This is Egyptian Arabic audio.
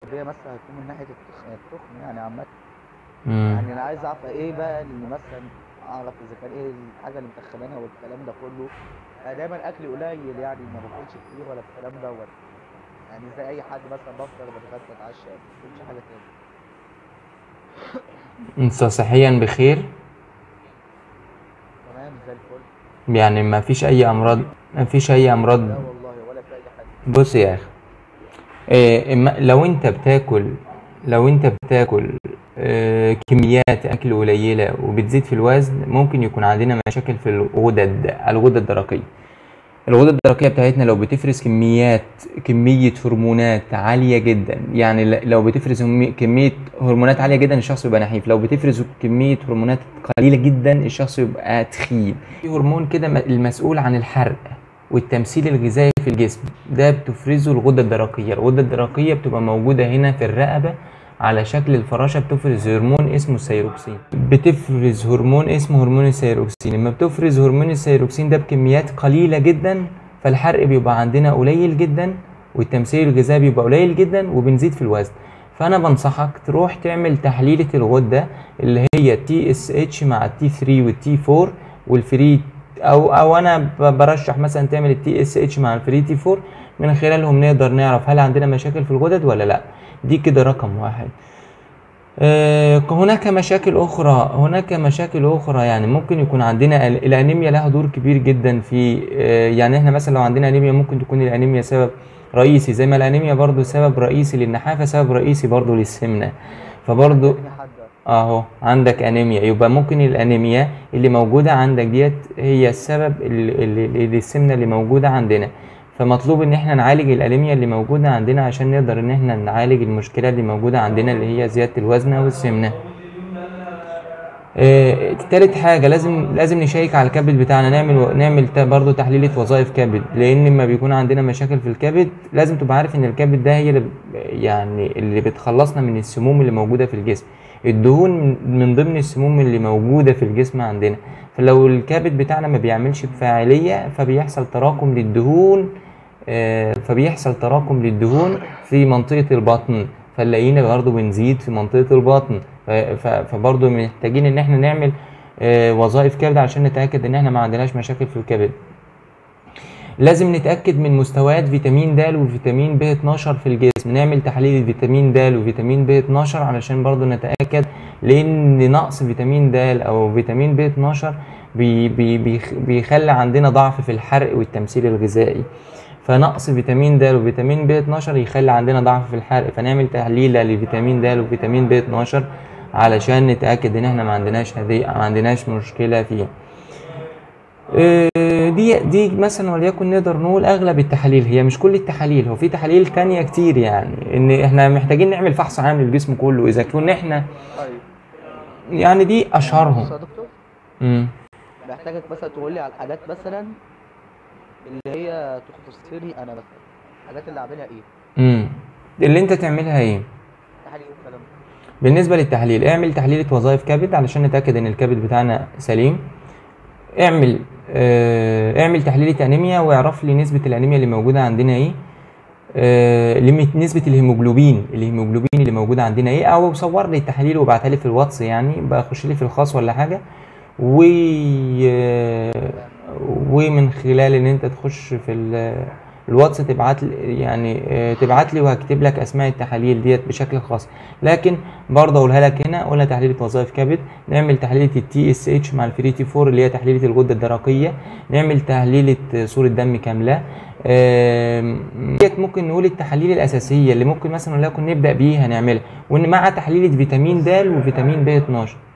الادويه مثلا هتكون من ناحيه التخ- التخن يعني عامه مم. يعني انا عايز اعرف ايه بقى اللي مثلا اعرف اذا كان ايه الحاجه اللي متخنانها والكلام ده كله انا دايما اكلي قليل يعني ما باكلش كتير ولا الكلام دوت يعني زي اي حد مثلا بفطر بتغدى اتعشى ما باكلش حاجه تاني انت صحيا بخير تمام زي الفل يعني ما فيش اي امراض ما فيش اي امراض لا والله ولا في اي حاجه بص يا اخي إيه إما- لو انت بتاكل لو انت بتاكل آه، كميات اكل قليله وبتزيد في الوزن ممكن يكون عندنا مشاكل في الغدد الغدة الدرقيه الغدة الدرقية بتاعتنا لو بتفرز كميات كمية هرمونات عالية جدا يعني ل- لو بتفرز همي- كمية هرمونات عالية جدا الشخص يبقى نحيف لو بتفرز كمية هرمونات قليلة جدا الشخص يبقى تخين في هرمون كده م- المسؤول عن الحرق والتمثيل الغذائي في الجسم ده بتفرزه الغدة الدرقية الغدة الدرقية بتبقى موجودة هنا في الرقبة على شكل الفراشة بتفرز هرمون اسمه الثيروكسين بتفرز هرمون اسمه هرمون الثيروكسين لما بتفرز هرمون الثيروكسين ده بكميات قليلة جدا فالحرق بيبقى عندنا قليل جدا والتمثيل الغذائي بيبقى قليل جدا وبنزيد في الوزن فانا بنصحك تروح تعمل تحليلة الغدة اللي هي تي اس اتش مع التي 3 والتي 4 والفري او او انا ب- برشح مثلا تعمل التي اس اتش مع الفري تي 4 من خلالهم نقدر نعرف هل عندنا مشاكل في الغدد ولا لا دي كده رقم واحد آه، هناك مشاكل أخرى هناك مشاكل أخرى يعني ممكن يكون عندنا ال- الأنيميا لها دور كبير جدا في آه، يعني احنا مثلا لو عندنا أنيميا ممكن تكون الأنيميا سبب رئيسي زي ما الأنيميا برضو سبب رئيسي للنحافة سبب رئيسي برضو للسمنة فبرضو في حد اهو عندك انيميا يبقى ممكن الانيميا اللي موجوده عندك ديت هي السبب اللي, اللي اللي السمنه اللي موجوده عندنا فمطلوب ان احنا نعالج الانيميا اللي موجوده عندنا عشان نقدر ان احنا نعالج المشكله اللي موجوده عندنا اللي هي زياده الوزن والسمنه آه، تالت حاجة لازم لازم نشيك على الكبد بتاعنا نعمل نعمل تا- برضو تحليلة وظائف كبد لأن لما بيكون عندنا مشاكل في الكبد لازم تبقى عارف إن الكبد ده هي اللي ب- يعني اللي بتخلصنا من السموم اللي موجودة في الجسم الدهون من- من ضمن السموم اللي موجودة في الجسم عندنا فلو الكبد بتاعنا ما بيعملش بفاعلية فبيحصل تراكم للدهون آه، فبيحصل تراكم للدهون في منطقة البطن فنلاقينا برضه بنزيد في منطقة البطن ف- ف- فبرضه محتاجين ان احنا نعمل آه، وظائف كبد عشان نتأكد ان احنا ما عندناش مشاكل في الكبد لازم نتأكد من مستويات فيتامين د وفيتامين ب 12 في الجسم نعمل تحليل فيتامين د وفيتامين ب 12 علشان برضو نتأكد لأن نقص فيتامين د أو فيتامين ب 12 بي بي بيخ- بيخلي عندنا ضعف في الحرق والتمثيل الغذائي فنقص فيتامين د وفيتامين ب 12 يخلي عندنا ضعف في الحرق فنعمل تحليل لفيتامين د وفيتامين ب 12 علشان نتأكد ان احنا ما عندناش هذه ما عندناش مشكلة فيها آه، دي دي مثلا وليكن نقدر نقول اغلب التحاليل هي مش كل التحاليل هو في تحاليل تانية كتير يعني ان احنا محتاجين نعمل فحص عام للجسم كله اذا كنا احنا طيب يعني دي بص اشهرهم يا دكتور امم محتاجك مثلا تقول لي على الحاجات مثلا اللي هي تخصني انا مثلا الحاجات اللي اعملها ايه امم اللي انت تعملها ايه تحاليل والكلام ده بالنسبه للتحليل اعمل تحليل وظائف كبد علشان نتاكد ان الكبد بتاعنا سليم اعمل اه اعمل تحليل انيميا واعرف لي نسبه الانيميا اللي موجوده عندنا ايه آه، ليميت نسبة الهيموجلوبين الهيموجلوبين اللي موجودة عندنا ايه او صور لي التحاليل وابعتها لي في الواتس يعني بقى خش لي في الخاص ولا حاجة و آه، ومن خلال ان انت تخش في ال- الواتس تبعت لي يعني آه، تبعت لي وهكتب لك اسماء التحاليل ديت بشكل خاص لكن برضه اقولها لك هنا قلنا تحليل وظائف كبد نعمل تحليل التي اس اتش مع الفري تي 4 اللي هي تحليل الغده الدرقيه نعمل تحليل صوره دم كامله آم، ديت ممكن نقول التحاليل الاساسيه اللي ممكن مثلا وليكن نبدا بيها نعملها وان مع تحليل فيتامين د وفيتامين ب 12